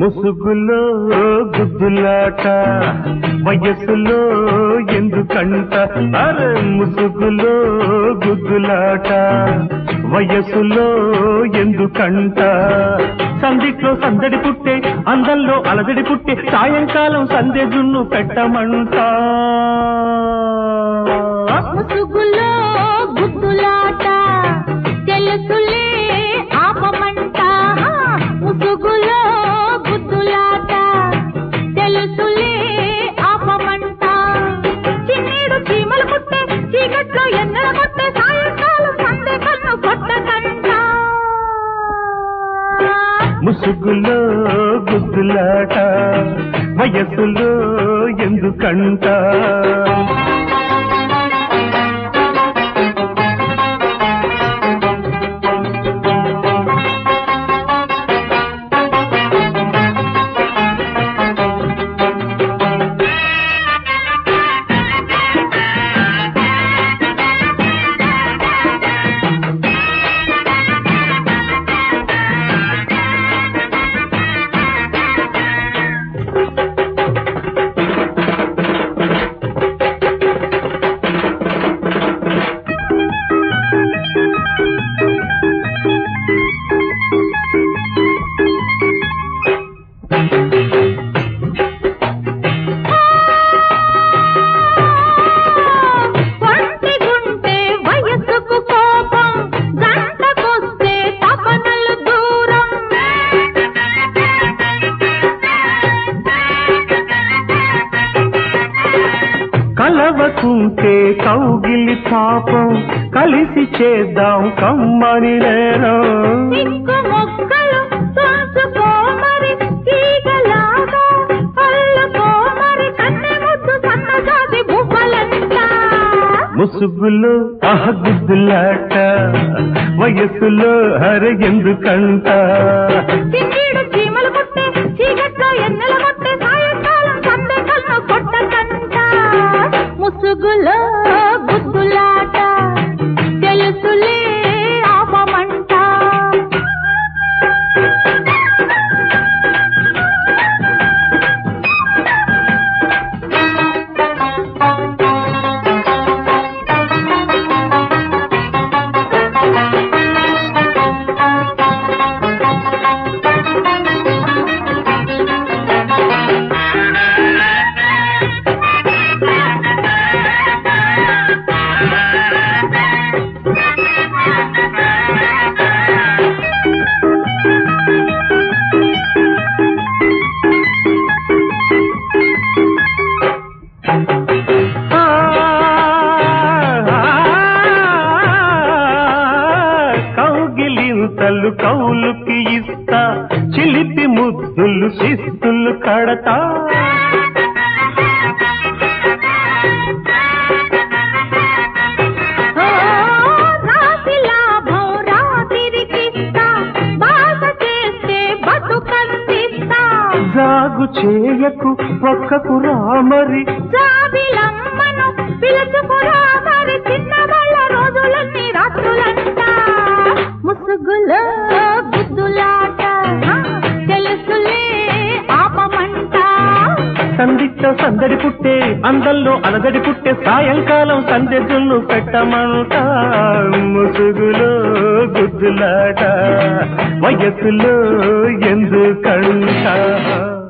ముసుగులో గుద్దులాట వయస్సులో ఎందుకంట అరే ముసుగులో గుద్దులాట వయస్సులో ఎందుకంట సందిట్లో సందడి పుట్టే అందంలో అలజడి పుట్టే సాయంకాలం సందె జున్ను పెట్టమంట ముసుగులో గుద్దులాట తెలుసులే ఆపమంట ముసుగులో గుద్దులాట తెలుసులే ఆపమంట చిన్నీడు చీమలు పుట్టే చీకట్లో ఎన్నెల కొట్టే సాయంకాలం సందే కన్ను కొట్టకంట ముసుగులో గుద్దులాట వయస్సులో ఎందుకంట ఒంటి గుంటే వయసుకు కోపం గంటకొస్తే తపనలు దూరం కలవకుంటే కౌగిలి పాపం కలిసి చేద్దాం కమ్మని నేను సిగ్గు మొక్కలు తుంచుకోమరి తీగలాగా అల్లుకోమరి కన్నె ముద్దు సన్నజాతి బువ్వలంట ముసుగులో అహగుద్దులాట వయస్సులో హర ఎందుకంట చిన్నీడు చీమలు కొట్టే చీకట్లో ఎన్నెల కొట్టే సాయంకాలం సందే కన్ను కొట్టకంట ముసుగులో గుద్దులాట తెలుసులే ఆపమంట ఆ, కౌగిలింతలు కౌలుకి ఇస్తా చిలిపి ముద్దులు శిస్తులు కడతా ఓ రాసి లాభం రాతిరికిస్తా బాధ చేస్తే బతుకందిస్తా జాగు చేయకు పక్కకు రామరి జాబిలమ్మను పిలుచుకురా మరి చిన్నవాళ్ళ రోజులన్నీ రాత్రులంట ముసుగులో గుద్దులాట ఆ, తెలుసులే ఆపమంట సందిట్లో సందడి పుట్టే అందంలో అలదడి పుట్టే సాయంకాలం సందె జున్ను పెట్టమంట ముసుగులో గుద్దులాట వయస్సులో ఎందుకంట